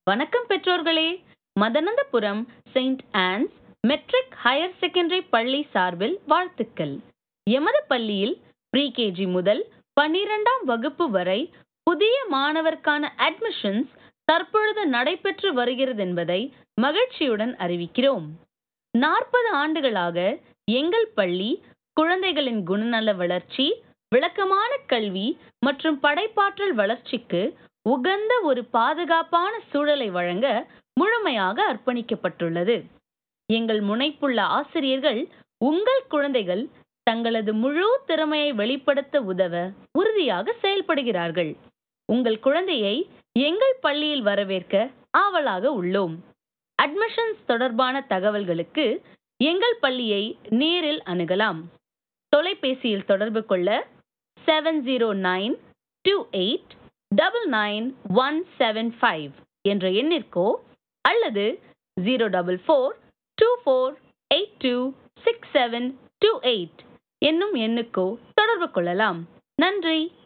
வணக்கம் பெற்றோர்களே Madanandapuram saint Ann's matric higher secondary பள்ளி சார்பில் வாழ்த்துக்கள் எமது பள்ளியில் ப்ரீகேஜி முதல் பன்னிரெண்டாம் வகுப்பு வரை புதிய மாணவர்க்கான அட்மிஷன்ஸ் தற்பொழுது நடைபெற்று வருகிறது என்பதை மகிழ்ச்சியுடன் அறிவிக்கிறோம் நாற்பது ஆண்டுகளாக எங்கள் பள்ளி குழந்தைகளின் குணநல வளர்ச்சி விளக்கமான கல்வி மற்றும் படைப்பாற்றல் வளர்ச்சிக்கு உகந்த ஒரு பாதுகாப்பான சூழலை வழங்க முழுமையாக அர்ப்பணிக்கப்பட்டுள்ளது எங்கள் முனைப்புள்ள ஆசிரியர்கள் உங்கள் குழந்தைகள் தங்களது முழு திறமையை வெளிப்படுத்த உதவ உறுதியாக செயல்படுகிறார்கள் உங்கள் குழந்தையை எங்கள் பள்ளியில் வரவேற்க ஆவலாக உள்ளோம் அட்மிஷன்ஸ் தொடர்பான தகவல்களுக்கு எங்கள் பள்ளியை நேரில் அணுகலாம் தொலைபேசியில் தொடர்பு கொள்ள seven zero nine two eight double nine one seven five என்ற எண்ணிற்கோ அல்லது zero double four two four eight two six seven two eight என்னும் எண்ணுக்கோ தொடர்பு கொள்ளலாம் நன்றி